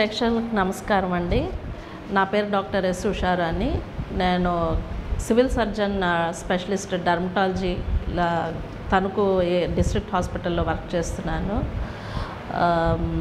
ప్రేక్షకులకు నమస్కారం అండి నా పేరు డాక్టర్ ఎస్ ఉషారాణి నేను సివిల్ సర్జన్ ఆ, స్పెషలిస్ట్ డర్మటాలజీ లా తణుకు ఏ- డిస్ట్రిక్ట్ హాస్పిటల్లో వర్క్ చేస్తున్నాను ఆమ్,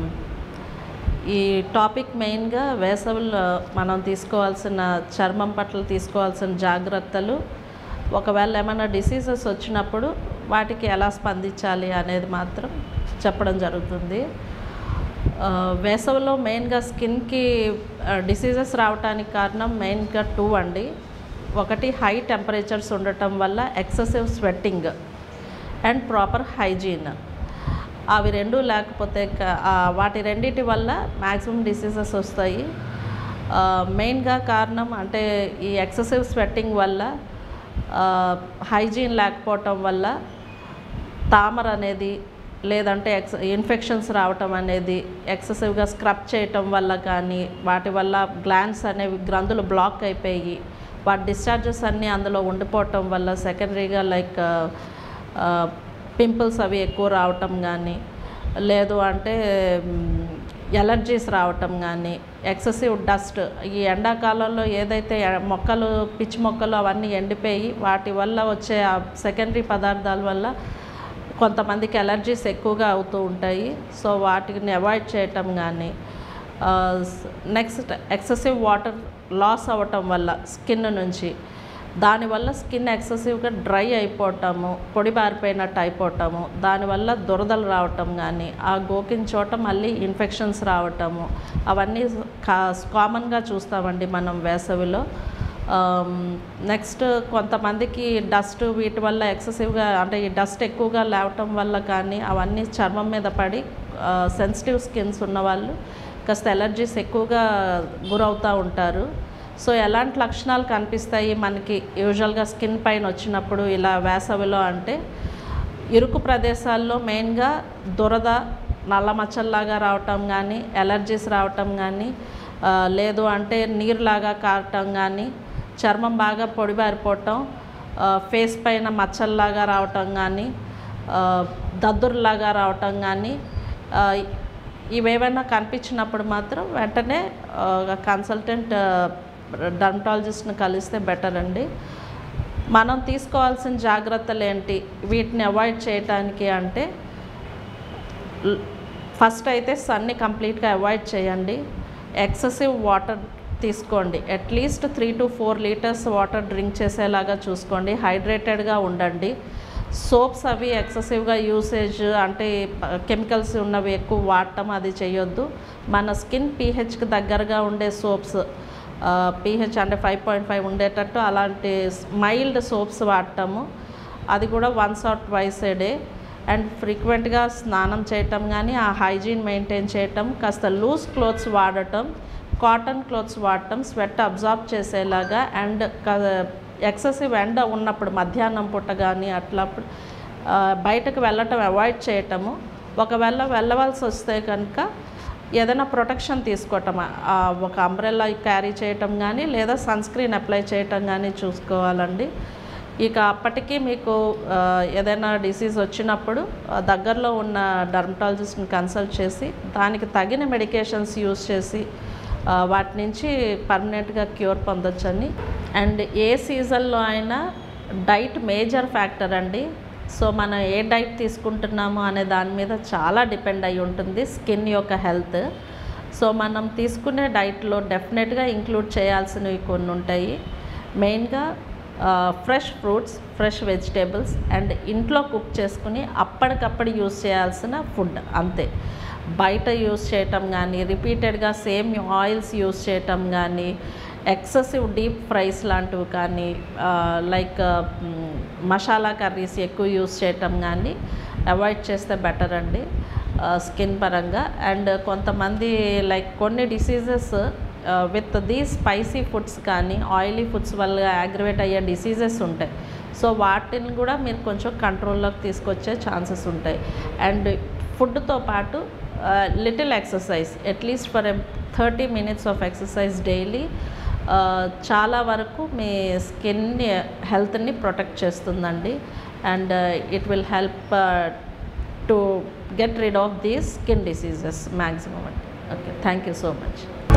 ఈ టాపిక్ మెయిన్గా వేసవిలో మనం తీసుకోవాల్సిన చర్మం పట్ల తీసుకోవాల్సిన జాగ్రత్తలు ఒకవేళ ఏమైనా డిసీజెస్ వచ్చినప్పుడు వాటికి ఎలా స్పందించాలి అనేది మాత్రం చెప్పడం జరుగుతుంది ఆ, వేసవిలో మెయిన్గా స్కిన్కి డిసీజెస్ రావడానికి కారణం మెయిన్గా టూ అండి ఒకటి హై టెంపరేచర్స్ ఉండటం వల్ల excessive sweating and proper hygiene అవి రెండు లేకపోతే క- ఆ, వాటి రెండిటి వల్ల మ్యాక్సిమం డిసీజెస్ వస్తాయి మెయిన్గా కారణం అంటే ఈ ఎక్సెసివ్ స్వెట్టింగ్ వల్ల హైజీన్ లేకపోవటం వల్ల తామర అనేది లేదంటే ఎక్స్ ఇన్ఫెక్షన్స్ రావటం అనేది ఎక్సెసివ్గా స్క్రబ్ చేయటం వల్ల కానీ వాటి వల్ల గ్లాండ్స్ అనేవి గ్రంథులు బ్లాక్ అయిపోయి వాటి డిశ్చార్జెస్ అన్నీ అందులో ఉండిపోవటం వల్ల సెకండరీగా లైక్ పింపుల్స్ అవి ఎక్కువ రావటం కానీ లేదు అంటే ఎలర్జీస్ రావటం కానీ ఎక్సెసివ్ డస్ట్ ఈ ఎండాకాలంలో ఏదైతే ఎ- మొక్కలు పిచ్చి మొక్కలు అవన్నీ ఎండిపోయి వాటి వల్ల వచ్చే సెకండరీ పదార్థాల వల్ల కొంతమందికి ఎలర్జీస్ ఎక్కువగా అవుతూ ఉంటాయి సో వాటిని అవాయిడ్ చేయటం కానీ నెక్స్ట్ ఎక్సెసివ్ వాటర్ లాస్ అవ్వటం వల్ల స్కిన్ నుంచి దానివల్ల స్కిన్ ఎక్సెసివ్గా డ్రై అయిపోవటము పొడి బారిపోయినట్టు అయిపోవటము దానివల్ల దురదలు రావటం కానీ ఆ గోకిన చోట మళ్ళీ ఇన్ఫెక్షన్స్ రావటము అవన్నీ కా కామన్గా చూస్తామండి మనం వేసవిలో నెక్స్ట్ కొంతమందికి డస్ట్ వీటి వల్ల ఎక్సెసివ్గా అంటే ఈ డస్ట్ ఎక్కువగా లేవటం వల్ల కానీ అవన్నీ చర్మం మీద పడి సెన్సిటివ్ స్కిన్స్ ఉన్నవాళ్ళు కాస్త ఎలర్జీస్ ఎక్కువగా గురవుతూ ఉంటారు సో ఎలాంటి లక్షణాలు కనిపిస్తాయి మనకి యూజువల్గా స్కిన్ పైన వచ్చినప్పుడు ఇలా వేసవిలో అంటే ఇరుకు ప్రదేశాల్లో మెయిన్గా దురద నల్ల మచ్చల్లాగా రావటం కానీ ఎలర్జీస్ రావటం కానీ ఆ, లేదు అంటే నీరులాగా కారటం కానీ చర్మం బాగా పొడిబారిపోవటం ఆ, ఫేస్ పైన మచ్చల్లాగా రావటం కానీ ఆ, దద్దుర్లాగా రావటం కానీ ఆ, ఇవేవైనా కనిపించినప్పుడు మాత్రం వెంటనే కన్సల్టెంట్ డర్మటాలజిస్ట్ని కలిస్తే బెటర్ అండి మనం తీసుకోవాల్సిన జాగ్రత్తలు ఏంటి వీటిని అవాయిడ్ చేయటానికి అంటే ఫస్ట్ అయితే సన్ని కంప్లీట్గా అవాయిడ్ చేయండి ఎక్సెసివ్ వాటర్ తీసుకోండి at least three to four litres water drink చేసేలాగా చూసుకోండి హైడ్రేటెడ్గా ఉండండి సోప్స్ అవి ఎక్సెసివ్గా యూసేజ్ అంటే కెమికల్స్ ఉన్నవి ఎక్కువ వాడటం అది చేయొద్దు మన స్కిన్ పీహెచ్కి దగ్గరగా ఉండే సోప్స్ పీహెచ్ అంటే ఫైవ్ పాయింట్ ఫైవ్ ఉండేటట్టు అలాంటి మైల్డ్ సోప్స్ వాడటము అది కూడా once or twice a day and ఫ్రీక్వెంట్గా స్నానం చేయటం కానీ ఆ హైజీన్ మెయింటైన్ చేయటం కాస్త లూజ్ క్లోత్స్ వాడటం కాటన్ క్లోత్స్ వాడటం స్వెట్ అబ్జార్బ్ చేసేలాగా అండ్ ఎక్సెసివ్ ఎండ ఉన్నప్పుడు మధ్యాహ్నం పూట కానీ అట్లప్పుడు ఆ, బయటకు వెళ్ళటం అవాయిడ్ చేయటము ఒకవేళ వెళ్ళవలసి వస్తే కనుక ఏదైనా ప్రొటెక్షన్ తీసుకోవటం ఆ, ఒక అంబ్రెల్లా క్యారీ చేయటం కానీ లేదా సన్ స్క్రీన్ అప్లై చేయటం కానీ చూసుకోవాలండి ఇక అప్పటికి మీకు ఆ, ఏదైనా డిసీజ్ వచ్చినప్పుడు ఆ, దగ్గరలో ఉన్న డర్మటాలజిస్ట్ని కన్సల్ట్ చేసి దానికి తగిన మెడికేషన్స్ యూస్ చేసి ఆ, వాటి నుంచి పర్మనెంట్గా క్యూర్ పొందొచ్చని అండ్ ఏ సీజన్లో అయినా డైట్ మేజర్ ఫ్యాక్టర్ అండి సో మనం ఏ డైట్ తీసుకుంటున్నాము అనే దాని మీద చాలా డిపెండ్ అయి ఉంటుంది స్కిన్ యొక్క హెల్త్ సో మనం తీసుకునే డైట్లో డెఫినెట్గా ఇంక్లూడ్ చేయాల్సినవి కొన్ని ఉంటాయి మెయిన్గా fresh fruits fresh vegetables and ఇంట్లో కుక్ చేసుకుని అప్పటికప్పుడు యూస్ చేయాల్సిన ఫుడ్ అంతే బయట యూస్ చేయటం కానీ రిపీటెడ్గా సేమ్ ఆయిల్స్ యూస్ చేయటం కానీ ఎక్సెసివ్ డీప్ ఫ్రైస్ లాంటివి కానీ లైక్ మసాలా కర్రీస్ ఎక్కువ యూస్ చేయటం కానీ అవాయిడ్ చేస్తే బెటర్ అండి స్కిన్ పరంగా అండ్ కొంతమంది లైక్ కొన్ని diseases with the spicy foods కానీ ఆయిలీ ఫుడ్స్ వల్ల అగ్రివేట్ అయ్యే డిసీజెస్ ఉంటాయి సో వాటిని కూడా మీరు కొంచెం కంట్రోల్లోకి తీసుకొచ్చే ఛాన్సెస్ ఉంటాయి అండ్ ఫుడ్తో పాటు little exercise at least for a thirty minutes of exercise daily చాలా వరకు మీ స్కిన్ హెల్త్ని ప్రొటెక్ట్ చేస్తుందండి and it will help to get rid of these skin diseases maximum అంటే okay thank you so much